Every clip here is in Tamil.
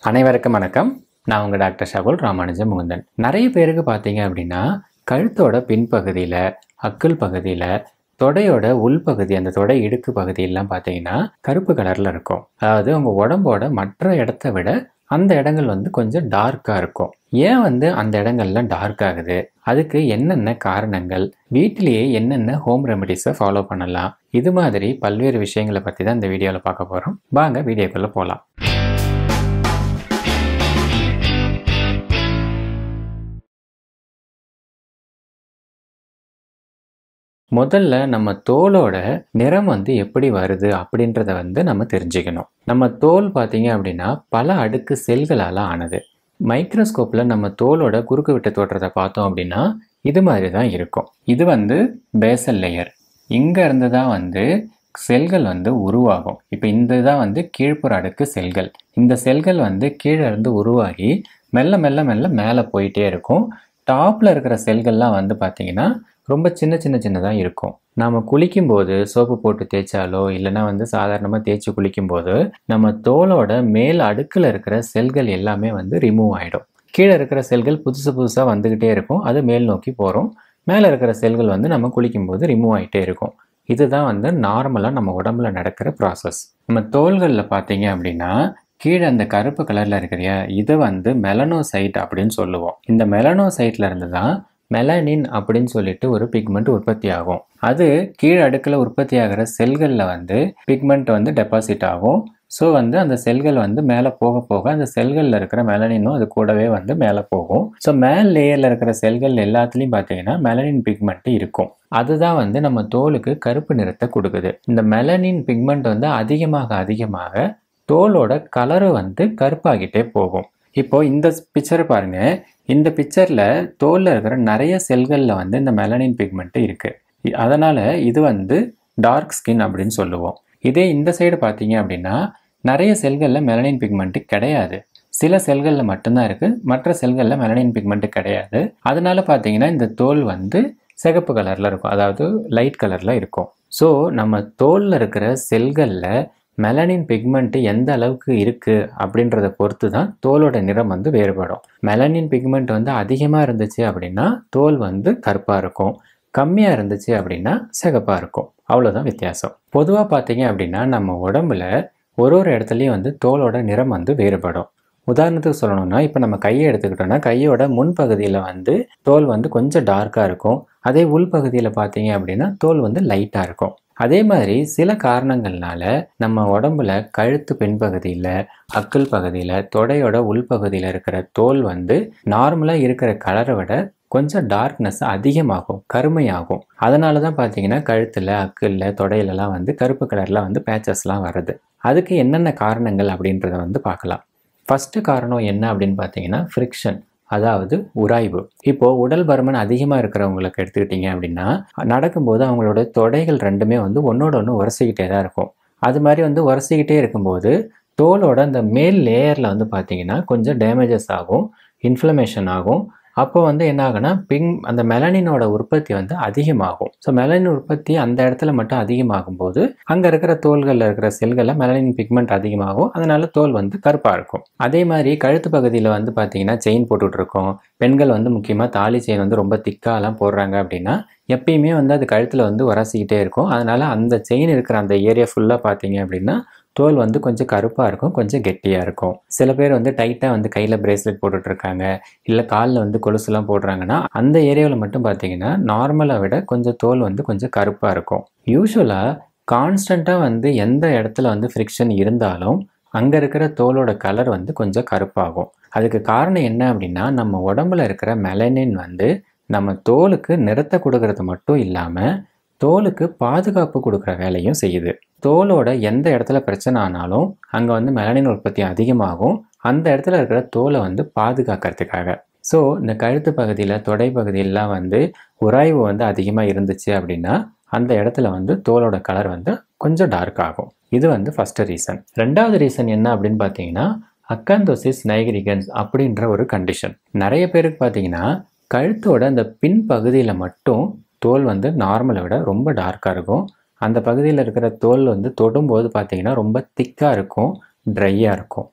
அனைவருக்கும் வணக்கம் நான் உங்கள் டாக்டர் ஷகுல் ராமானுஜம் முகுந்தன் நிறைய பேருக்கு பார்த்தீங்க அப்படின்னா கழுத்தோட பின்பகுதியில் அக்குள் பகுதியில் தொடையோட உள்பகுதி அந்த தொடை இடுக்கு பகுதியெல்லாம் பார்த்தீங்கன்னா கருப்பு கலரில் இருக்கும் அதாவது உங்கள் உடம்போட மற்ற இடத்த விட அந்த இடங்கள் வந்து கொஞ்சம் டார்க்காக இருக்கும் ஏன் வந்து அந்த இடங்கள்லாம் டார்க் ஆகுது அதுக்கு என்னென்ன காரணங்கள் வீட்டிலேயே என்னென்ன ஹோம் ரெமெடிஸை ஃபாலோ பண்ணலாம் இது மாதிரி பல்வேறு விஷயங்களை பற்றி தான் இந்த வீடியோவில் பார்க்க போகிறோம் வாங்க வீடியோக்குள்ளே போகலாம் முதல்ல நம்ம தோலோட நிறம் வந்து எப்படி வருது அப்படின்றத வந்து நம்ம தெரிஞ்சுக்கணும் நம்ம தோல் பார்த்தீங்க அப்படின்னா பல அடுக்கு செல்களால் ஆனது மைக்ரோஸ்கோப்பில் நம்ம தோலோட குறுக்கு விட்ட தோற்றத்தை பார்த்தோம் அப்படின்னா இது மாதிரி தான் இருக்கும் இது வந்து பேசல் லேயர் இங்கே இருந்து தான் வந்து செல்கள் வந்து உருவாகும் இப்போ இந்த தான் வந்து கீழ்ப்புற அடுக்கு செல்கள் இந்த செல்கள் வந்து கீழே இருந்து உருவாகி மெல்ல மெல்ல மெல்ல மேலே போயிட்டே இருக்கும் டாப்பில் இருக்கிற செல்கள்லாம் வந்து பார்த்திங்கன்னா ரொம்ப சின்ன சின்ன சின்னதாக இருக்கும் நாம் குளிக்கும்போது சோப்பு போட்டு தேய்ச்சாலோ இல்லைன்னா வந்து சாதாரணமாக தேய்ச்சி குளிக்கும்போது நம்ம தோலோட மேல் அடுக்கில் இருக்கிற செல்கள் எல்லாமே வந்து ரிமூவ் ஆகிடும் கீழே இருக்கிற செல்கள் புதுசு புதுசாக வந்துக்கிட்டே இருக்கும் அது மேல் நோக்கி போகிறோம் மேலே இருக்கிற செல்கள் வந்து நம்ம குளிக்கும்போது ரிமூவ் ஆகிட்டே இருக்கும் இதுதான் வந்து நார்மலாக நம்ம உடம்புல நடக்கிற ப்ராசஸ் நம்ம தோள்களில் பார்த்தீங்க அப்படின்னா கீழே அந்த கருப்பு கலரில் இருக்கிறியா இதை வந்து மெலனோசைட் அப்படின்னு சொல்லுவோம் இந்த மெலனோசைட்ல இருந்து தான் மெலனின் அப்படின்னு சொல்லிட்டு ஒரு பிக்மெண்ட் உற்பத்தி ஆகும் அது கீழ் அடுக்கில் உற்பத்தி ஆகிற செல்களில் வந்து பிக்மெண்ட் வந்து டெபாசிட் ஆகும் ஸோ வந்து அந்த செல்கள் வந்து மேலே போக போக அந்த செல்களில் இருக்கிற மெலனினும் அது கூடவே வந்து மேலே போகும் ஸோ மேல் லேயரில் இருக்கிற செல்கள் எல்லாத்துலேயும் பார்த்தீங்கன்னா மெலனின் பிக்மெண்ட் இருக்கும் அதுதான் வந்து நம்ம தோலுக்கு கருப்பு நிறத்தை கொடுக்குது இந்த மெலனின் பிக்மெண்ட் வந்து அதிகமாக அதிகமாக தோலோட கலரு வந்து கருப்பாகிட்டே போகும் இப்போ இந்த பிக்சரை பாருங்க இந்த பிக்சரில் தோலில் இருக்கிற நிறைய செல்களில் வந்து இந்த மெலனின் பிக்மெண்ட் இருக்குது அதனால் இது வந்து டார்க் ஸ்கின் அப்படின்னு சொல்லுவோம் இதே இந்த சைடு பார்த்தீங்க அப்படின்னா நிறைய செல்களில் மெலனின் பிக்மெண்ட்டு கிடையாது சில செல்களில் மட்டும்தான் இருக்குது மற்ற செல்களில் மெலனின் பிக்மெண்ட்டு கிடையாது அதனால பார்த்தீங்கன்னா இந்த தோல் வந்து சிகப்பு கலரில் இருக்கும் அதாவது லைட் கலரில் இருக்கும் ஸோ நம்ம தோலில் இருக்கிற செல்களில் மெலனின் பிக்மெண்ட்டு எந்த அளவுக்கு இருக்குது அப்படின்றத பொறுத்து தான் தோலோட நிறம் வந்து வேறுபடும் மெலனின் பிக்மெண்ட் வந்து அதிகமாக இருந்துச்சு அப்படின்னா தோல் வந்து கருப்பாக இருக்கும் கம்மியாக இருந்துச்சு அப்படின்னா சிகப்பாக இருக்கும் அவ்வளோதான் வித்தியாசம் பொதுவாக பார்த்தீங்க அப்படின்னா நம்ம உடம்புல ஒரு ஒரு இடத்துலையும் வந்து தோலோட நிறம் வந்து வேறுபடும் உதாரணத்துக்கு சொல்லணும்னா இப்போ நம்ம கையை எடுத்துக்கிட்டோம்னா கையோட முன்பகுதியில் வந்து தோல் வந்து கொஞ்சம் டார்க்காக இருக்கும் அதே உள்பகுதியில் பார்த்தீங்க அப்படின்னா தோல் வந்து லைட்டாக இருக்கும் அதே மாதிரி சில காரணங்கள்னால நம்ம உடம்புல கழுத்து பின்பகுதியில் அக்குள் பகுதியில் தொடையோட உள்பகுதியில் இருக்கிற தோல் வந்து நார்மலாக இருக்கிற கலரை விட கொஞ்சம் டார்க்னஸ் அதிகமாகும் கருமையாகும் அதனால தான் பார்த்தீங்கன்னா கழுத்தில் அக்கிளில் தொடையிலலாம் வந்து கருப்பு கலரில் வந்து பேச்சஸ்லாம் வருது அதுக்கு என்னென்ன காரணங்கள் அப்படின்றத வந்து பார்க்கலாம் ஃபஸ்ட்டு காரணம் என்ன அப்படின்னு பார்த்தீங்கன்னா ஃப்ரிக்ஷன் அதாவது உராய்வு இப்போது உடல் பருமன் அதிகமாக இருக்கிறவங்களுக்கு எடுத்துக்கிட்டிங்க அப்படின்னா நடக்கும்போது அவங்களோட தொடைகள் ரெண்டுமே வந்து ஒன்றோட ஒன்று உரசிக்கிட்டே தான் இருக்கும் அது மாதிரி வந்து உரசிக்கிட்டே இருக்கும்போது தோலோட அந்த மேல் லேயரில் வந்து பார்த்திங்கன்னா கொஞ்சம் டேமேஜஸ் ஆகும் இன்ஃப்ளமேஷன் ஆகும் அப்போ வந்து என்ன ஆகுனா பிங் அந்த மெலனினோட உற்பத்தி வந்து அதிகமாகும் ஸோ மெலனின் உற்பத்தி அந்த இடத்துல மட்டும் அதிகமாகும் போது அங்கே இருக்கிற தோள்களில் இருக்கிற செல்களில் மெலனின் பிக்மெண்ட் அதிகமாகும் அதனால தோல் வந்து கருப்பாக இருக்கும் அதே மாதிரி கழுத்து பகுதியில் வந்து பார்த்தீங்கன்னா செயின் போட்டுட்ருக்கோம் பெண்கள் வந்து முக்கியமாக தாலி செயின் வந்து ரொம்ப திக்காலாம் போடுறாங்க அப்படின்னா எப்பயுமே வந்து அது கழுத்தில் வந்து உரசிக்கிட்டே இருக்கும் அதனால் அந்த செயின் இருக்கிற அந்த ஏரியா ஃபுல்லாக பார்த்தீங்க அப்படின்னா தோல் வந்து கொஞ்சம் கருப்பாக இருக்கும் கொஞ்சம் கெட்டியாக இருக்கும் சில பேர் வந்து டைட்டாக வந்து கையில் பிரேஸ்லெட் போட்டுட்ருக்காங்க இல்லை காலில் வந்து கொலுசுலாம் போடுறாங்கன்னா அந்த ஏரியாவில் மட்டும் பார்த்தீங்கன்னா நார்மலை விட கொஞ்சம் தோல் வந்து கொஞ்சம் கருப்பாக இருக்கும் யூஸ்வலாக கான்ஸ்டண்ட்டாக வந்து எந்த இடத்துல வந்து ஃப்ரிக்ஷன் இருந்தாலும் அங்கே இருக்கிற தோலோட கலர் வந்து கொஞ்சம் கருப்பாகும் அதுக்கு காரணம் என்ன அப்படின்னா நம்ம உடம்புல இருக்கிற மெலனின் வந்து நம்ம தோலுக்கு நிறத்தை கொடுக்கறது மட்டும் இல்லாமல் தோலுக்கு பாதுகாப்பு கொடுக்குற வேலையும் செய்யுது தோலோட எந்த இடத்துல பிரச்சனை ஆனாலும் அங்கே வந்து மெலனின் உற்பத்தி அதிகமாகும் அந்த இடத்துல இருக்கிற தோலை வந்து பாதுகாக்கிறதுக்காக ஸோ இந்த கழுத்து பகுதியில் தொடை பகுதியிலாம் வந்து உராய்வு வந்து அதிகமாக இருந்துச்சு அப்படின்னா அந்த இடத்துல வந்து தோலோட கலர் வந்து கொஞ்சம் டார்க் ஆகும் இது வந்து ஃபஸ்ட்டு ரீசன் ரெண்டாவது ரீசன் என்ன அப்படின்னு பார்த்தீங்கன்னா அக்காந்தோசிஸ் நைகிரிகன்ஸ் அப்படின்ற ஒரு கண்டிஷன் நிறைய பேருக்கு பார்த்தீங்கன்னா கழுத்தோட அந்த பின் பகுதியில் மட்டும் தோல் வந்து நார்மலை விட ரொம்ப டார்க்காக இருக்கும் அந்த பகுதியில் இருக்கிற தோல் வந்து தொடும்போது பார்த்தீங்கன்னா ரொம்ப திக்காக இருக்கும் ட்ரையாக இருக்கும்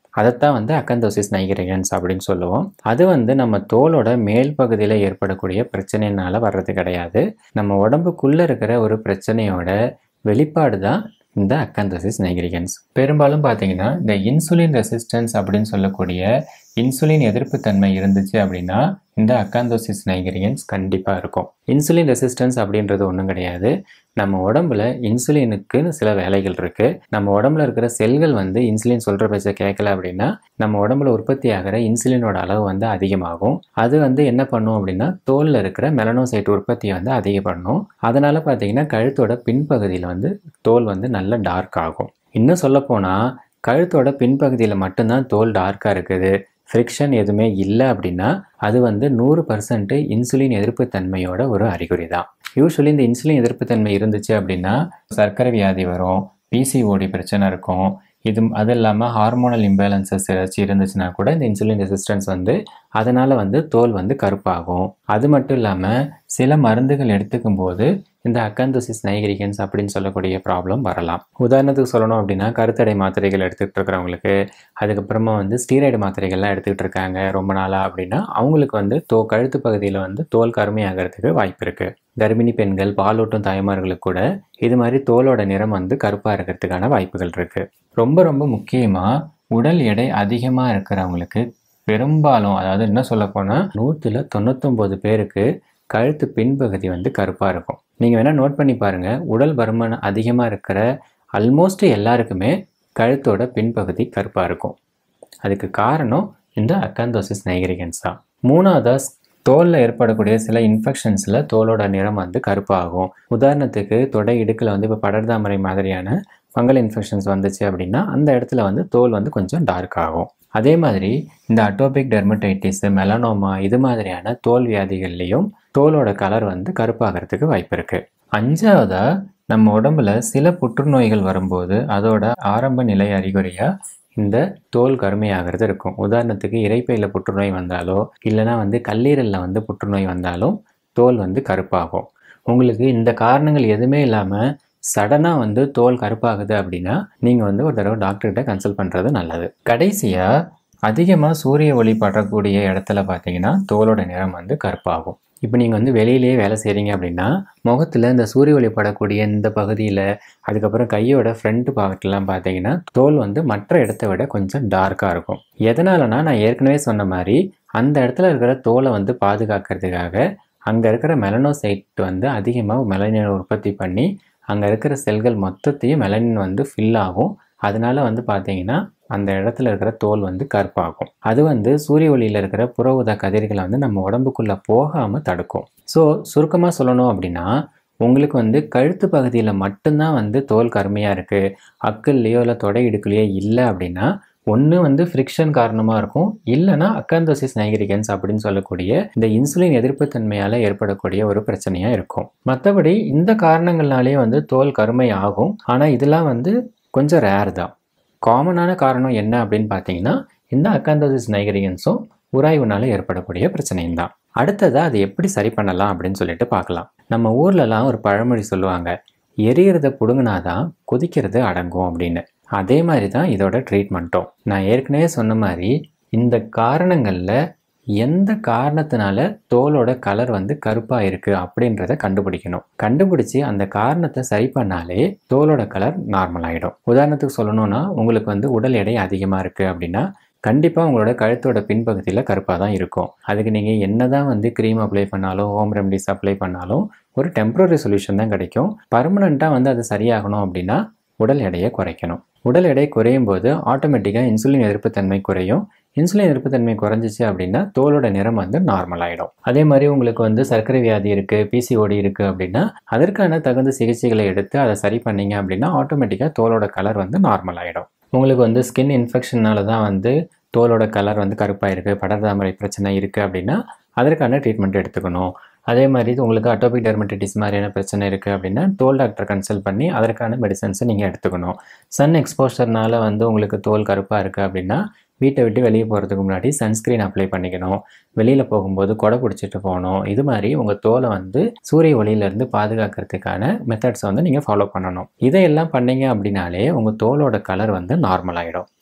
அதைத்தான் வந்து அக்கந்தோசிஸ் நைகிரிகன்ஸ் அப்படின்னு சொல்லுவோம் அது வந்து நம்ம தோலோட மேல் பகுதியில் ஏற்படக்கூடிய பிரச்சனைனால வர்றது கிடையாது நம்ம உடம்புக்குள்ளே இருக்கிற ஒரு பிரச்சனையோட வெளிப்பாடு தான் இந்த அக்கந்தசிஸ் நைகிரிகன்ஸ் பெரும்பாலும் பார்த்தீங்கன்னா இந்த இன்சுலின் ரெசிஸ்டன்ஸ் அப்படின்னு சொல்லக்கூடிய இன்சுலின் எதிர்ப்பு தன்மை இருந்துச்சு அப்படின்னா இந்த அக்காந்தோசிஸ் நைகிரியன்ஸ் கண்டிப்பாக இருக்கும் இன்சுலின் ரெசிஸ்டன்ஸ் அப்படின்றது ஒன்றும் கிடையாது நம்ம உடம்புல இன்சுலினுக்குன்னு சில வேலைகள் இருக்குது நம்ம உடம்புல இருக்கிற செல்கள் வந்து இன்சுலின் சொல்கிற பேச்சை கேட்கல அப்படின்னா நம்ம உடம்புல உற்பத்தி ஆகிற இன்சுலினோட அளவு வந்து அதிகமாகும் அது வந்து என்ன பண்ணும் அப்படின்னா தோலில் இருக்கிற மெலனோசைட் உற்பத்தியை வந்து அதிகம் பண்ணும் அதனால் பார்த்தீங்கன்னா கழுத்தோட பின்பகுதியில் வந்து தோல் வந்து நல்ல டார்க் ஆகும் இன்னும் சொல்லப்போனால் கழுத்தோட பின்பகுதியில் மட்டும்தான் தோல் டார்க்காக இருக்குது ஃப்ரிக்ஷன் எதுவுமே இல்லை அப்படின்னா அது வந்து நூறு பர்சன்ட் இன்சுலின் எதிர்ப்பு தன்மையோட ஒரு அறிகுறி தான் யூஸ்வலி இந்த இன்சுலின் எதிர்ப்பு தன்மை இருந்துச்சு அப்படின்னா சர்க்கரை வியாதி வரும் பிசிஓடி பிரச்சனை இருக்கும் இது அது இல்லாமல் ஹார்மோனல் இம்பேலன்சஸ் ஏதாச்சும் இருந்துச்சுன்னா கூட இந்த இன்சுலின் ரெசிஸ்டன்ஸ் வந்து அதனால் வந்து தோல் வந்து கருப்பாகும் அது மட்டும் இல்லாமல் சில மருந்துகள் எடுத்துக்கும் போது இந்த அக்கந்தோசிஸ் நைகிரிகன்ஸ் அப்படின்னு சொல்லக்கூடிய ப்ராப்ளம் வரலாம் உதாரணத்துக்கு சொல்லணும் அப்படின்னா கருத்தடை மாத்திரைகள் எடுத்துக்கிட்டு இருக்கிறவங்களுக்கு அதுக்கப்புறமா வந்து ஸ்டீராய்டு மாத்திரைகள்லாம் எடுத்துக்கிட்டு இருக்காங்க ரொம்ப நாளாக அப்படின்னா அவங்களுக்கு வந்து தோ கழுத்து பகுதியில் வந்து தோல் கருமையாகிறதுக்கு வாய்ப்பு இருக்குது கர்ப்பிணி பெண்கள் பாலூட்டும் தாய்மார்களுக்கு கூட இது மாதிரி தோலோட நிறம் வந்து கருப்பாக இருக்கிறதுக்கான வாய்ப்புகள் இருக்குது ரொம்ப ரொம்ப முக்கியமாக உடல் எடை அதிகமாக இருக்கிறவங்களுக்கு பெரும்பாலும் அதாவது என்ன சொல்ல போனால் நூற்றில் தொண்ணூத்தொம்பது பேருக்கு கழுத்து பின்பகுதி வந்து கருப்பாக இருக்கும் நீங்கள் வேணால் நோட் பண்ணி பாருங்கள் உடல் பருமன் அதிகமாக இருக்கிற ஆல்மோஸ்ட் எல்லாருக்குமே கழுத்தோட பின்பகுதி கருப்பாக இருக்கும் அதுக்கு காரணம் இந்த அக்காந்தோசிஸ் நைகிரிகன்ஸ் தான் மூணாவதாக தோலில் ஏற்படக்கூடிய சில இன்ஃபெக்ஷன்ஸில் தோலோட நிறம் வந்து கருப்பாகும் உதாரணத்துக்கு தொடை இடுக்கில் வந்து இப்போ படர்தாமரை மாதிரியான ஃபங்கல் இன்ஃபெக்ஷன்ஸ் வந்துச்சு அப்படின்னா அந்த இடத்துல வந்து தோல் வந்து கொஞ்சம் டார்க் ஆகும் அதே மாதிரி இந்த அட்டோபிக் டெர்மடைட்டிஸ் மெலனோமா இது மாதிரியான தோல் வியாதிகள்லேயும் தோலோட கலர் வந்து கருப்பாகிறதுக்கு வாய்ப்பு இருக்குது அஞ்சாவதாக நம்ம உடம்புல சில புற்றுநோய்கள் வரும்போது அதோட ஆரம்ப நிலை அறிகுறியாக இந்த தோல் கருமையாகிறது இருக்கும் உதாரணத்துக்கு இறைப்பையில் புற்றுநோய் வந்தாலோ இல்லைனா வந்து கல்லீரலில் வந்து புற்றுநோய் வந்தாலும் தோல் வந்து கருப்பாகும் உங்களுக்கு இந்த காரணங்கள் எதுவுமே இல்லாமல் சடனாக வந்து தோல் கருப்பாகுது அப்படின்னா நீங்கள் வந்து ஒரு தடவை டாக்டர்கிட்ட கன்சல்ட் பண்ணுறது நல்லது கடைசியாக அதிகமாக சூரிய ஒளி படக்கூடிய இடத்துல பார்த்தீங்கன்னா தோலோட நிறம் வந்து கருப்பாகும் இப்போ நீங்கள் வந்து வெளியிலேயே வேலை செய்கிறீங்க அப்படின்னா முகத்தில் இந்த சூரிய ஒளி படக்கூடிய இந்த பகுதியில் அதுக்கப்புறம் கையோட ஃப்ரண்ட் பாகத்துலாம் பார்த்தீங்கன்னா தோல் வந்து மற்ற இடத்த விட கொஞ்சம் டார்க்காக இருக்கும் எதனாலனா நான் ஏற்கனவே சொன்ன மாதிரி அந்த இடத்துல இருக்கிற தோலை வந்து பாதுகாக்கிறதுக்காக அங்கே இருக்கிற மெலனோசைட் வந்து அதிகமாக மெலனினை உற்பத்தி பண்ணி அங்கே இருக்கிற செல்கள் மொத்தத்தையும் மெலனின் வந்து ஃபில் ஆகும் அதனால வந்து பார்த்தீங்கன்னா அந்த இடத்துல இருக்கிற தோல் வந்து கருப்பாகும் அது வந்து சூரிய ஒளியில் இருக்கிற புற ஊதா கதிர்களை வந்து நம்ம உடம்புக்குள்ளே போகாமல் தடுக்கும் ஸோ சுருக்கமாக சொல்லணும் அப்படின்னா உங்களுக்கு வந்து கழுத்து பகுதியில் மட்டும்தான் வந்து தோல் கருமையாக இருக்குது அக்கல்லையோ இல்லை தொடை இடுக்குலையோ இல்லை அப்படின்னா ஒன்று வந்து ஃப்ரிக்ஷன் காரணமாக இருக்கும் இல்லைனா அக்காந்தோசிஸ் நைகிரிகன்ஸ் அப்படின்னு சொல்லக்கூடிய இந்த இன்சுலின் எதிர்ப்புத்தன்மையால் ஏற்படக்கூடிய ஒரு பிரச்சனையாக இருக்கும் மற்றபடி இந்த காரணங்கள்னாலே வந்து தோல் கருமை ஆகும் ஆனால் இதெல்லாம் வந்து கொஞ்சம் ரேர் தான் காமனான காரணம் என்ன அப்படின்னு பார்த்தீங்கன்னா இந்த அக்காந்தோசிஸ் நைகிரியன்ஸும் உராய்வுனால ஏற்படக்கூடிய பிரச்சனையும் தான் அடுத்ததாக அதை எப்படி சரி பண்ணலாம் அப்படின்னு சொல்லிட்டு பார்க்கலாம் நம்ம ஊர்லலாம் ஒரு பழமொழி சொல்லுவாங்க எரியறத பிடுங்கினாதான் கொதிக்கிறது அடங்கும் அப்படின்னு அதே மாதிரி தான் இதோட ட்ரீட்மெண்ட்டும் நான் ஏற்கனவே சொன்ன மாதிரி இந்த காரணங்களில் எந்த காரணத்தினால தோலோட கலர் வந்து கருப்பாக இருக்குது அப்படின்றத கண்டுபிடிக்கணும் கண்டுபிடிச்சி அந்த காரணத்தை சரி பண்ணாலே தோலோட கலர் நார்மல் ஆகிடும் உதாரணத்துக்கு சொல்லணும்னா உங்களுக்கு வந்து உடல் எடை அதிகமாக இருக்குது அப்படின்னா கண்டிப்பாக உங்களோட கழுத்தோட பின்பகுதியில் கருப்பாக தான் இருக்கும் அதுக்கு நீங்கள் என்ன தான் வந்து க்ரீம் அப்ளை பண்ணாலும் ஹோம் ரெமடிஸ் அப்ளை பண்ணாலும் ஒரு டெம்பரரி சொல்யூஷன் தான் கிடைக்கும் பர்மனண்ட்டாக வந்து அது சரியாகணும் அப்படின்னா உடல் எடையை குறைக்கணும் உடல் எடை குறையும் போது ஆட்டோமேட்டிக்காக இன்சுலின் எதிர்ப்புத்தன்மை குறையும் இன்சுலின் எதிர்ப்புத்தன்மை குறைஞ்சிச்சு அப்படின்னா தோலோட நிறம் வந்து நார்மல் ஆகிடும் அதே மாதிரி உங்களுக்கு வந்து சர்க்கரை வியாதி இருக்குது பிசிஓடி இருக்குது அப்படின்னா அதற்கான தகுந்த சிகிச்சைகளை எடுத்து அதை சரி பண்ணீங்க அப்படின்னா ஆட்டோமேட்டிக்காக தோலோட கலர் வந்து நார்மல் ஆகிடும் உங்களுக்கு வந்து ஸ்கின் இன்ஃபெக்ஷனால தான் வந்து தோலோட கலர் வந்து கருப்பாக இருக்குது படர்தாமரை பிரச்சனை இருக்குது அப்படின்னா அதற்கான ட்ரீட்மெண்ட் எடுத்துக்கணும் அதே மாதிரி உங்களுக்கு அட்டோபிக் டெர்மடைட்டிஸ் மாதிரியான பிரச்சனை இருக்குது அப்படின்னா தோல் டாக்டர் கன்சல்ட் பண்ணி அதற்கான மெடிசன்ஸை நீங்கள் எடுத்துக்கணும் சன் எக்ஸ்போஷர்னால வந்து உங்களுக்கு தோல் கருப்பாக இருக்குது அப்படின்னா வீட்டை விட்டு வெளியே போகிறதுக்கு முன்னாடி சன்ஸ்க்ரீன் அப்ளை பண்ணிக்கணும் வெளியில் போகும்போது கொடை பிடிச்சிட்டு போகணும் இது மாதிரி உங்கள் தோலை வந்து சூரிய ஒளியிலேருந்து பாதுகாக்கிறதுக்கான மெத்தட்ஸை வந்து நீங்கள் ஃபாலோ பண்ணணும் இதையெல்லாம் பண்ணீங்க அப்படின்னாலே உங்கள் தோலோட கலர் வந்து நார்மல் ஆகிடும்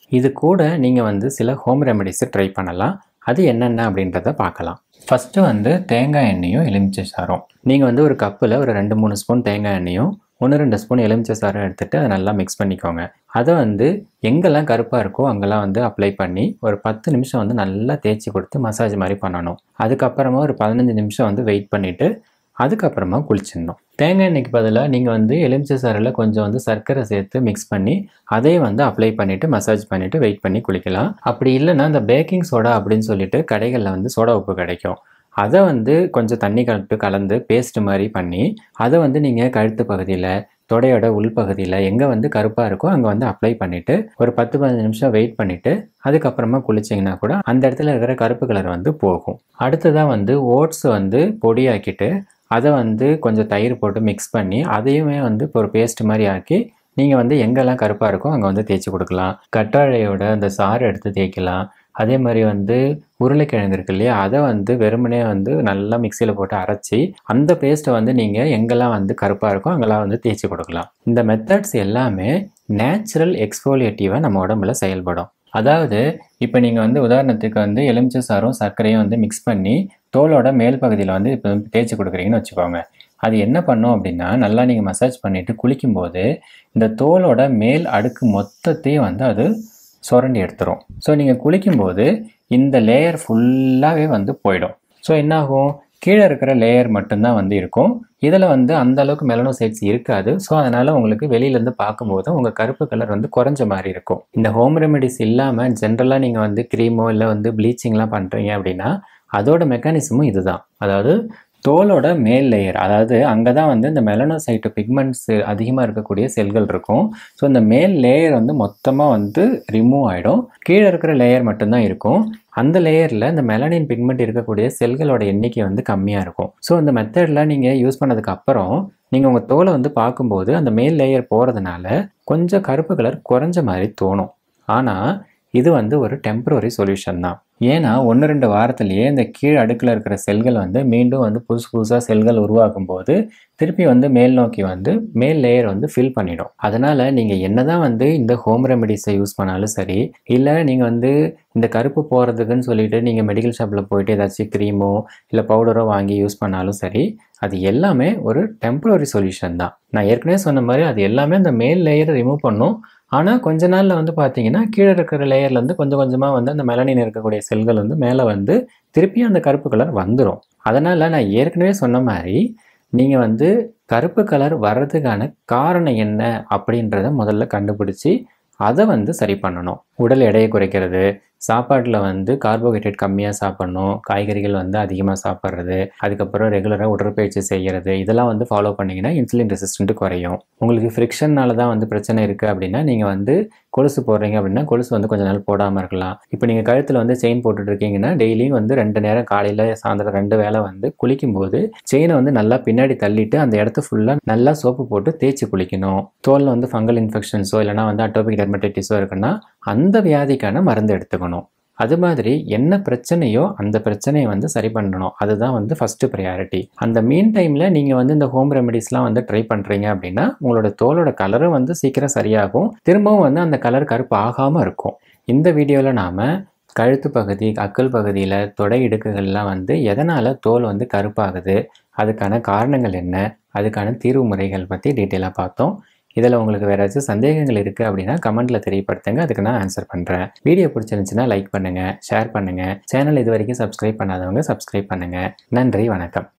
இது கூட நீங்கள் வந்து சில ஹோம் ரெமெடிஸை ட்ரை பண்ணலாம் அது என்னென்ன அப்படின்றத பார்க்கலாம் ஃபஸ்ட்டு வந்து தேங்காய் எண்ணெயும் எலுமிச்சை சாரம் நீங்கள் வந்து ஒரு கப்பில் ஒரு ரெண்டு மூணு ஸ்பூன் தேங்காய் எண்ணெயும் ஒன்று ரெண்டு ஸ்பூன் எலுமிச்சை சாரம் எடுத்துகிட்டு அதை நல்லா மிக்ஸ் பண்ணிக்கோங்க அதை வந்து எங்கெல்லாம் கருப்பாக இருக்கோ அங்கெல்லாம் வந்து அப்ளை பண்ணி ஒரு பத்து நிமிஷம் வந்து நல்லா தேய்ச்சி கொடுத்து மசாஜ் மாதிரி பண்ணணும் அதுக்கப்புறமா ஒரு பதினஞ்சு நிமிஷம் வந்து வெயிட் பண்ணிவிட்டு அதுக்கப்புறமா குளிச்சிடணும் தேங்காய் எண்ணெய்க்கு பதிலாக நீங்கள் வந்து எலுமிச்சை சாறில் கொஞ்சம் வந்து சர்க்கரை சேர்த்து மிக்ஸ் பண்ணி அதே வந்து அப்ளை பண்ணிவிட்டு மசாஜ் பண்ணிவிட்டு வெயிட் பண்ணி குளிக்கலாம் அப்படி இல்லைன்னா இந்த பேக்கிங் சோடா அப்படின்னு சொல்லிட்டு கடைகளில் வந்து சோடா உப்பு கிடைக்கும் அதை வந்து கொஞ்சம் தண்ணி கலந்து கலந்து பேஸ்ட் மாதிரி பண்ணி அதை வந்து நீங்கள் கழுத்து பகுதியில் தொடையோட உள்பகுதியில் எங்கே வந்து கருப்பாக இருக்கோ அங்கே வந்து அப்ளை பண்ணிவிட்டு ஒரு பத்து பதினஞ்சு நிமிஷம் வெயிட் பண்ணிவிட்டு அதுக்கப்புறமா குளிச்சிங்கன்னா கூட அந்த இடத்துல இருக்கிற கருப்பு கலர் வந்து போகும் அடுத்ததாக வந்து ஓட்ஸ் வந்து பொடியாக்கிட்டு அதை வந்து கொஞ்சம் தயிர் போட்டு மிக்ஸ் பண்ணி அதையுமே வந்து இப்போ ஒரு பேஸ்ட் மாதிரி ஆக்கி நீங்கள் வந்து எங்கெல்லாம் கருப்பாக இருக்கோ அங்கே வந்து தேய்ச்சி கொடுக்கலாம் கற்றாழையோட அந்த சாறு எடுத்து தேய்க்கலாம் அதே மாதிரி வந்து உருளைக்கிழங்கு இருக்கு இல்லையா அதை வந்து வெறுமனே வந்து நல்லா மிக்சியில் போட்டு அரைச்சி அந்த பேஸ்ட்டை வந்து நீங்கள் எங்கெல்லாம் வந்து கருப்பாக இருக்கோ அங்கெல்லாம் வந்து தேய்ச்சி கொடுக்கலாம் இந்த மெத்தட்ஸ் எல்லாமே நேச்சுரல் எக்ஸ்போலியேட்டிவாக நம்ம உடம்புல செயல்படும் அதாவது இப்போ நீங்கள் வந்து உதாரணத்துக்கு வந்து எலுமிச்சை சாரும் சர்க்கரையும் வந்து மிக்ஸ் பண்ணி தோலோட மேல் பகுதியில் வந்து இப்போ வந்து தேய்ச்சி கொடுக்குறீங்கன்னு வச்சுக்கோங்க அது என்ன பண்ணும் அப்படின்னா நல்லா நீங்கள் மசாஜ் பண்ணிவிட்டு குளிக்கும்போது இந்த தோலோட மேல் அடுக்கு மொத்தத்தையும் வந்து அது சுரண்டி எடுத்துரும் ஸோ நீங்கள் குளிக்கும்போது இந்த லேயர் ஃபுல்லாகவே வந்து போயிடும் ஸோ என்னாகும் கீழே இருக்கிற லேயர் மட்டும்தான் வந்து இருக்கும் இதில் வந்து அந்த அளவுக்கு மெலனோசைட்ஸ் இருக்காது ஸோ அதனால் உங்களுக்கு வெளியிலேருந்து பார்க்கும்போது உங்கள் கருப்பு கலர் வந்து குறைஞ்ச மாதிரி இருக்கும் இந்த ஹோம் ரெமெடிஸ் இல்லாமல் ஜென்ரலாக நீங்கள் வந்து க்ரீமோ இல்லை வந்து ப்ளீச்சிங்லாம் பண்ணுறீங்க அப்படின்னா அதோட மெக்கானிசமும் இதுதான் அதாவது தோலோட மேல் லேயர் அதாவது அங்கே தான் வந்து இந்த மெலனோசைட்டு பிக்மெண்ட்ஸ் அதிகமாக இருக்கக்கூடிய செல்கள் இருக்கும் ஸோ இந்த மேல் லேயர் வந்து மொத்தமாக வந்து ரிமூவ் ஆகிடும் கீழே இருக்கிற லேயர் மட்டும்தான் இருக்கும் அந்த லேயரில் இந்த மெலனின் பிக்மெண்ட் இருக்கக்கூடிய செல்களோட எண்ணிக்கை வந்து கம்மியாக இருக்கும் ஸோ இந்த மெத்தடில் நீங்கள் யூஸ் பண்ணதுக்கு அப்புறம் நீங்கள் உங்கள் தோலை வந்து பார்க்கும்போது அந்த மேல் லேயர் போகிறதுனால கொஞ்சம் கருப்பு கலர் குறைஞ்ச மாதிரி தோணும் ஆனால் இது வந்து ஒரு டெம்பரரி சொல்யூஷன் தான் ஏன்னா ஒன்று ரெண்டு வாரத்திலேயே இந்த கீழ் அடுக்கில் இருக்கிற செல்கள் வந்து மீண்டும் வந்து புதுசு புதுசாக செல்கள் உருவாக்கும் போது திருப்பி வந்து மேல் நோக்கி வந்து மேல் லேயர் வந்து ஃபில் பண்ணிடும் அதனால் நீங்கள் என்னதான் வந்து இந்த ஹோம் ரெமெடிஸை யூஸ் பண்ணாலும் சரி இல்லை நீங்கள் வந்து இந்த கருப்பு போகிறதுக்குன்னு சொல்லிட்டு நீங்கள் மெடிக்கல் ஷாப்பில் போயிட்டு ஏதாச்சும் க்ரீமோ இல்லை பவுடரோ வாங்கி யூஸ் பண்ணாலும் சரி அது எல்லாமே ஒரு டெம்பரரி சொல்யூஷன் தான் நான் ஏற்கனவே சொன்ன மாதிரி அது எல்லாமே அந்த மேல் லேயரை ரிமூவ் பண்ணும் ஆனால் கொஞ்ச நாளில் வந்து பார்த்தீங்கன்னா கீழே இருக்கிற லேயர்லேருந்து கொஞ்சம் கொஞ்சமாக வந்து அந்த மெலனின் இருக்கக்கூடிய செல்கள் வந்து மேலே வந்து திருப்பியும் அந்த கருப்பு கலர் வந்துடும் அதனால் நான் ஏற்கனவே சொன்ன மாதிரி நீங்கள் வந்து கருப்பு கலர் வர்றதுக்கான காரணம் என்ன அப்படின்றத முதல்ல கண்டுபிடிச்சி அதை வந்து சரி பண்ணணும் உடல் எடையை குறைக்கிறது சாப்பாட்டில் வந்து கார்போஹைட்ரேட் கம்மியாக சாப்பிட்ணும் காய்கறிகள் வந்து அதிகமாக சாப்பிட்றது அதுக்கப்புறம் ரெகுலராக உடற்பயிற்சி செய்கிறது இதெல்லாம் வந்து ஃபாலோ பண்ணிங்கன்னா இன்சுலின் ரெசிஸ்டன்ட் குறையும் உங்களுக்கு ஃப்ரிக்ஷன்னால தான் வந்து பிரச்சனை இருக்குது அப்படின்னா நீங்கள் வந்து கொலுசு போடுறீங்க அப்படின்னா கொலுசு வந்து கொஞ்ச நாள் போடாமல் இருக்கலாம் இப்போ நீங்கள் கழுத்தில் வந்து செயின் போட்டுட்டு இருக்கீங்கன்னா டெய்லியும் வந்து ரெண்டு நேரம் காலையில் சாயந்தரம் ரெண்டு வேளை வந்து குளிக்கும்போது செயினை வந்து நல்லா பின்னாடி தள்ளிட்டு அந்த இடத்த ஃபுல்லாக நல்லா சோப்பு போட்டு தேய்ச்சி குளிக்கணும் தோலில் வந்து ஃபங்கல் இன்ஃபெக்ஷன்ஸோ இல்லைனா வந்து அட்டோபிக் டெர்மடைட்டிஸோ இருக்குன்னா அந்த வியாதிக்கான மருந்து எடுத்துக்கணும் அது மாதிரி என்ன பிரச்சனையோ அந்த பிரச்சனையை வந்து சரி பண்ணணும் அதுதான் வந்து ஃபஸ்ட்டு ப்ரையாரிட்டி அந்த மீன் டைமில் நீங்கள் வந்து இந்த ஹோம் ரெமெடிஸ்லாம் வந்து ட்ரை பண்ணுறீங்க அப்படின்னா உங்களோட தோலோட கலரும் வந்து சீக்கிரம் சரியாகும் திரும்பவும் வந்து அந்த கலர் கருப்பு ஆகாமல் இருக்கும் இந்த வீடியோவில் நாம் கழுத்து பகுதி அக்கல் பகுதியில் தொடை இடுக்குகள்லாம் வந்து எதனால் தோல் வந்து கருப்பாகுது அதுக்கான காரணங்கள் என்ன அதுக்கான தீர்வு முறைகள் பற்றி டீட்டெயிலாக பார்த்தோம் இதில் உங்களுக்கு வேறு ஏதாச்சும் சந்தேகங்கள் இருக்குது அப்படின்னா கமெண்ட்டில் தெரியப்படுத்துங்க அதுக்கு நான் ஆன்சர் பண்ணுறேன் வீடியோ பிடிச்சிருந்துச்சுன்னா லைக் பண்ணுங்கள் ஷேர் பண்ணுங்கள் சேனல் இது வரைக்கும் சப்ஸ்கிரைப் பண்ணாதவங்க சப்ஸ்கிரைப் பண்ணுங்கள் நன்றி வணக்கம்